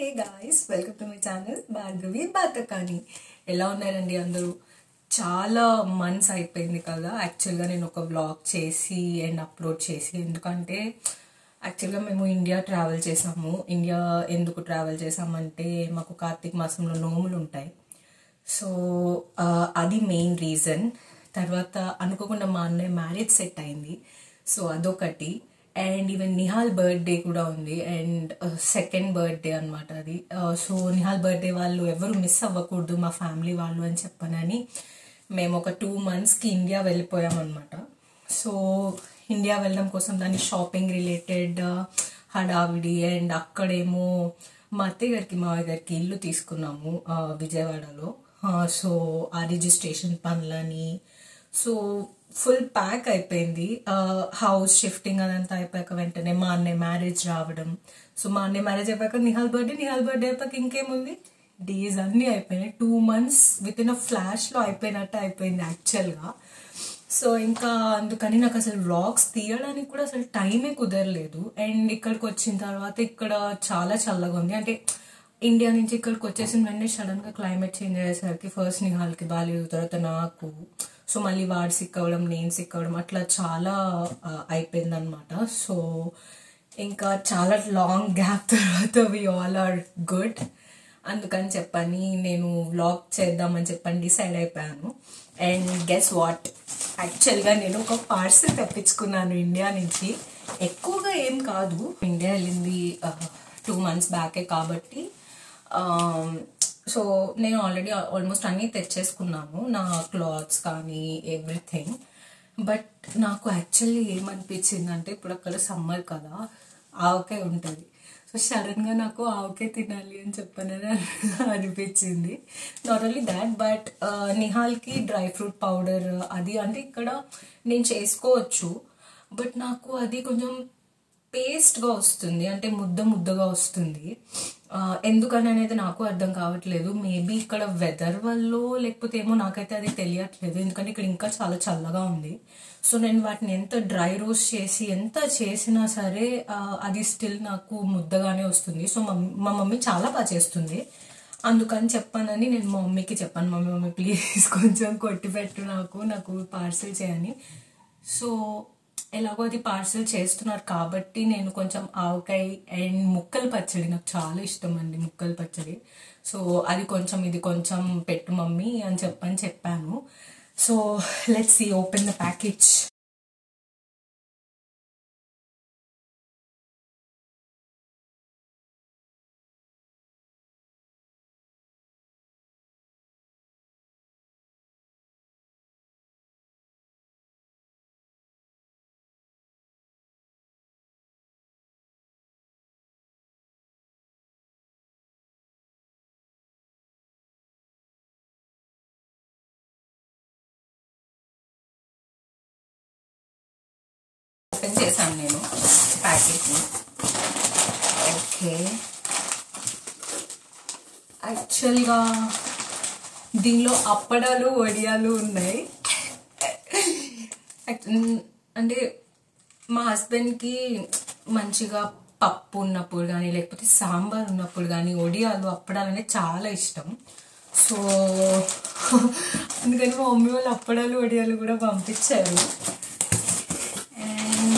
hey guys welcome to my channel Bhargavi Bathakani ఎలా ఉన్నారండి అందరూ చాలా మంత్స్ అయిపోయింది కదా యాక్చువల్గా నేను ఒక వ్లాగ్ చేసి అండ్ అప్లోడ్ చేసి ఎందుకంటే యాక్చువల్గా మేము ఇండియా ట్రావెల్ చేసాము ఇండియా ఎందుకు ట్రావెల్ చేసామంటే మాకు కార్తీక మాసంలో నోములు ఉంటాయి సో ఆ, అది మెయిన్ రీజన్ తర్వాత అనుకోకుండా మా అన్నయ్య మ్యారేజ్ సెట్ అయింది సో అదొకటి అండ్ ఈవెన్ నిహాల్ బర్త్డే కూడా ఉంది అండ్ సెకండ్ బర్త్డే అనమాట అది సో నిహాల్ బర్త్డే వాళ్ళు ఎవరు మిస్ అవ్వకూడదు మా ఫ్యామిలీ వాళ్ళు అని చెప్పనని మేము ఒక టూ మంత్స్కి ఇండియా వెళ్ళిపోయాం అనమాట సో ఇండియా వెళ్ళడం కోసం దాని షాపింగ్ రిలేటెడ్ హడావిడి అండ్ అక్కడేమో మా అత్తయ్య గారికి మావయ్య గారికి ఇల్లు తీసుకున్నాము ఆ, విజయవాడలో ఆ, సో ఆ రిజిస్ట్రేషన్ పనులని సో ఫుల్ ప్యాక్ అయిపోయింది ఆ, హౌస్ షిఫ్టింగ్ అదంతా అయిపోయాక వెంటనే మా అన్నయ్య మ్యారేజ్ రావడం సో మా అన్నయ్య మ్యారేజ్ అయిపోయాక నిహాల్ బర్త్డే నిహాల్ బర్త్డే అయిపోయాక ఇంకేముంది డేస్ అన్నీ అయిపోయినాయి two months within a ఫ్లాష్లో అయిపోయినట్టు అయిపోయింది యాక్చువల్గా సో ఇంకా అందుకని నాకు అసలు వ్లాగ్స్ తీయడానికి కూడా అసలు టైమే కుదరలేదు అండ్ ఇక్కడికి వచ్చిన తర్వాత ఇక్కడ చాలా చల్లగా ఉంది అంటే ఇండియా నుంచి ఇక్కడికి వచ్చేసిన వెంటనే సడన్ గా క్లైమేట్ చేంజ్ అయ్యేసరికి ఫస్ట్ నిహాల్కి బాగాలేదు తర్వాత నాకు సో మళ్ళీ వాడు సిక్ అవ్వడం నేను సిక్ అవ్వడం అట్లా చాలా అయిపోయింది అనమాట సో ఇంకా చాలా లాంగ్ గ్యాప్ తర్వాత వి ఆల్ ఆర్ గుడ్ అందుకని చెప్పని నేను వ్లాగ్ చేద్దామని చెప్పని డిసైడ్ అయిపోయాను అండ్ గెస్ వాట్ యాక్చువల్గా నేను ఒక పార్సల్ తెప్పించుకున్నాను ఇండియా నుంచి ఎక్కువగా ఏం కాదు ఇండియా వెళ్ళింది టూ మంత్స్ బ్యాకే కాబట్టి సో నేను ఆల్రెడీ ఆల్మోస్ట్ అన్నీ తెచ్చేసుకున్నాను నా క్లాత్స్ కానీ ఎవ్రీథింగ్ బట్ నాకు యాక్చువల్లీ ఏమనిపించింది అంటే ఇప్పుడు అక్కడ సమ్మర్ కదా ఆవకాయ ఉంటుంది సో సడన్ గా నాకు ఆవకాయ తినాలి అని చెప్పనని అనిపించింది నాట్ ఓన్లీ దాట్ బట్ నిహాల్కి డ్రై ఫ్రూట్ పౌడర్ అది అంటే ఇక్కడ నేను చేసుకోవచ్చు బట్ నాకు అది కొంచెం పేస్ట్గా వస్తుంది అంటే ముద్ద ముద్దగా వస్తుంది ఆ, ఎందుకని అనేది నాకు అర్థం కావట్లేదు మేబీ ఇక్కడ వెదర్ వల్ల లేకపోతే ఏమో నాకైతే అది తెలియట్లేదు ఎందుకంటే ఇక్కడ ఇంకా చాలా చల్లగా ఉంది సో నేను వాటిని ఎంత డ్రై రోస్ట్ చేసి ఎంత చేసినా సరే ఆ, అది స్టిల్ నాకు ముద్దగానే వస్తుంది సో మా మా మమ్మీ చాలా బాగా చేస్తుంది అందుకని చెప్పానని నేను మా మమ్మీకి చెప్పాను మమ్మీ మమ్మీ ప్లీజ్ కొంచెం కొట్టి పెట్టు నాకు నాకు పార్సిల్ చేయని సో ఎలాగో అది పార్సల్ చేస్తున్నారు కాబట్టి నేను కొంచెం ఆవకాయ అండ్ ముక్కల పచ్చడి నాకు చాలా ఇష్టం అండి ముక్కల పచ్చడి సో అది కొంచెం ఇది కొంచెం పెట్టు మమ్మీ అని చెప్పని చెప్పాను so let's see open the package open చేశాను నేను ప్యాకెట్ని ఓకే యాక్చువల్గా దీనిలో అప్పడాలు వడియాలు ఉన్నాయి యాక్ట్- అంటే మా హస్బెండ్కి మంచిగా పప్పు ఉన్నప్పుడు కానీ లేకపోతే సాంబార్ ఉన్నప్పుడు కానీ వడియాలు అప్పడాలు అనేది చాలా ఇష్టం సో అందుకని మా మమ్మీ వాళ్ళు అప్పడాలు వడియాలు కూడా పంపించారు అండ్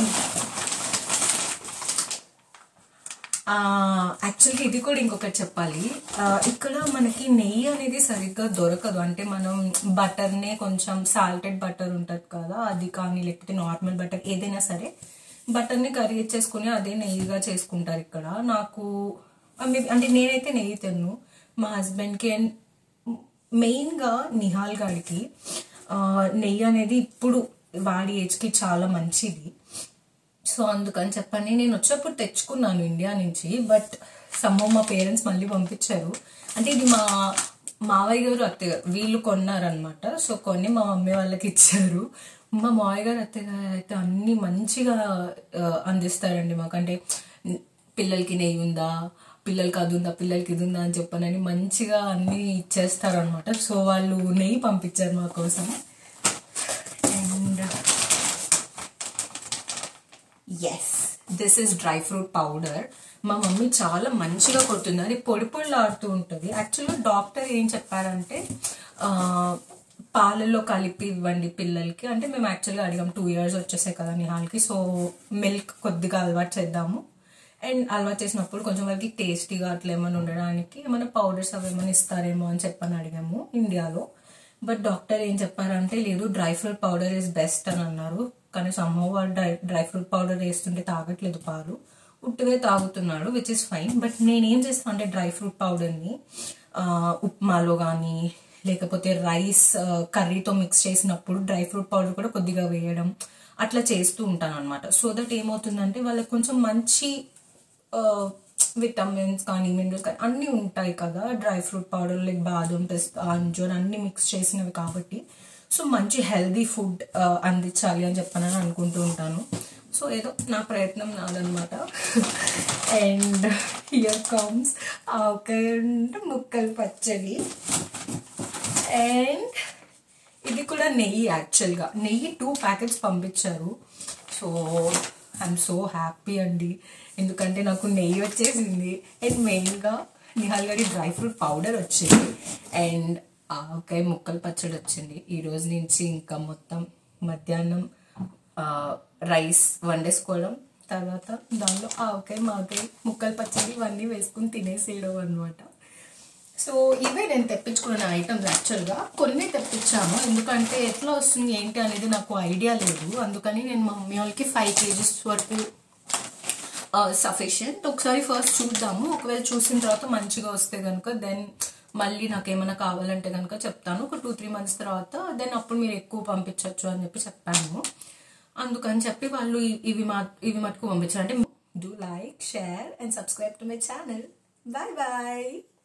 యాక్చువల్గా ఇది కూడా ఇంకొకటి చెప్పాలి ఆ, ఇక్కడ మనకి నెయ్యి అనేది సరిగ్గా దొరకదు అంటే మనం బటర్నే కొంచెం సాల్టెడ్ బటర్ ఉంటుంది కదా అది కానీ లేకపోతే నార్మల్ బటర్ ఏదైనా సరే బటర్ని కరిగించేసుకుని అదే నెయ్యిగా చేసుకుంటారు ఇక్కడ నాకు ఆ, maybe- అంటే నేనైతే నెయ్యి తిన్ను మా హస్బెండ్కి అండ్ మెయిన్గా నిహాల్ గారికి ఆ, నెయ్యి అనేది ఇప్పుడు వాడి ఏజ్కి చాలా మంచిది సో అందుకని చెప్పని నేను వచ్చేప్పుడు తెచ్చుకున్నాను ఇండియా నుంచి బట్ సమ్మో మా పేరెంట్స్ మళ్ళీ పంపించారు అంటే ఇది మా మావయ్య గారు అత్తయ్య గారు వీళ్ళు కొన్నారనమాట సో కొన్ని మా మమ్మీ వాళ్ళకి ఇచ్చారు మా మావయ్య గారు అత్తయ్య గారు అయితే అన్ని మంచిగా ఆ, అందిస్తారండి మాకు అంటే పిల్లలకి నెయ్యి ఉందా పిల్లలకి అది ఉందా పిల్లలకి ఇది ఉందా అని చెప్పనని మంచిగా అన్ని ఇచ్చేస్తారు అనమాట సో వాళ్ళు నెయ్యి పంపించారు మా కోసం and yes this is dry fruit powder మా మమ్మీ చాలా మంచిగా కొడుతుంది అది పొడి పొడిలాడుతూ ఉంటుంది యాక్చువల్గా డాక్టర్ ఏం చెప్పారంటే ఆ, పాలల్లో కలిపి ఇవ్వండి పిల్లలకి అంటే మేము యాక్చువల్గా అడిగాం టూ ఇయర్స్ వచ్చేసాయి కదా నిహాల్కి సో మిల్క్ కొద్దిగా అలవాటు చేద్దాము అండ్ అలవాటు చేసినప్పుడు కొంచెం వాళ్ళకి టేస్టీగా అట్లా ఏమైనా ఉండడానికి ఏమైనా పౌడర్స్ అవి ఏమైనా ఇస్తారేమో అని చెప్పని అడిగాము ఇండియాలో బట్ డాక్టర్ ఏం చెప్పారంటే లేదు dry fruit powder is best అని అన్నారు కానీ సమ్మో వాళ్ళు డ్రై డ్రై ఫ్రూట్ పౌడర్ వేస్తుంటే తాగట్లేదు పాలు ఉట్టివే తాగుతున్నాడు విచ్ ఇస్ ఫైన్ బట్ నేనేం చేస్తాను అంటే డ్రై ఫ్రూట్ పౌడర్ని ఉప్మాలో కానీ లేకపోతే రైస్ కర్రీతో మిక్స్ చేసినప్పుడు డ్రై ఫ్రూట్ పౌడర్ కూడా కొద్దిగా వేయడం అట్లా చేస్తూ ఉంటాను అనమాట సో దట్ ఏమవుతుందంటే వాళ్ళకి కొంచెం మంచి విటమిన్స్ కానీ మినరల్స్ కానీ అన్నీ ఉంటాయి కదా డ్రై ఫ్రూట్ పౌడర్ లైక్ బాదం పిస్తా అంజూర్ అన్ని మిక్స్ చేసినవి కాబట్టి సో మంచి హెల్దీ ఫుడ్ అందించాలి అని చెప్పనని అనుకుంటూ ఉంటాను సో ఏదో నా ప్రయత్నం నాదనమాట అండ్ హియర్ కమ్స్ ఆవకాయ అంటే ముక్కలు పచ్చడి అండ్ ఇది కూడా నెయ్యి యాక్చువల్గా నెయ్యి టూ ప్యాకెట్స్ పంపించారు సో ఐఎమ్ సో హ్యాపీ అండి ఎందుకంటే నాకు నెయ్యి వచ్చేసింది అండ్ మెయిన్గా నిహాల్ గడి డ్రై ఫ్రూట్ పౌడర్ వచ్చింది అండ్ ఆవకాయ ముక్కలు పచ్చడి వచ్చింది ఈ రోజు నుంచి ఇంకా మొత్తం మధ్యాహ్నం రైస్ వండేసుకోవడం తర్వాత దానిలో ఆవకాయ మాకాయ ముక్కలు పచ్చడి ఇవన్నీ వేసుకుని తినేసేయడం అనమాట సో ఇవే నేను తెప్పించుకున్న ఐటమ్స్ యాక్చువల్గా కొన్ని తెప్పించాను ఎందుకంటే ఎట్లా వస్తుంది ఏంటి అనేది నాకు ఐడియా లేదు అందుకని నేను మా మమ్మీ వాళ్ళకి ఫైవ్ కేజీస్ వరకు సఫిషియంట్ ఒకసారి ఫస్ట్ చూద్దాము ఒకవేళ చూసిన తర్వాత మంచిగా వస్తే కనుక దెన్ మళ్ళీ నాకు ఏమైనా కావాలంటే కనుక చెప్తాను ఒక టూ త్రీ మంత్స్ తర్వాత దెన్ అప్పుడు మీరు ఎక్కువ పంపించవచ్చు అని చెప్పి చెప్పాను అందుకని చెప్పి వాళ్ళు ఇ- ఇవి మా ఇవి మటుకు పంపించారు అంటే do like share and subscribe to my channel bye bye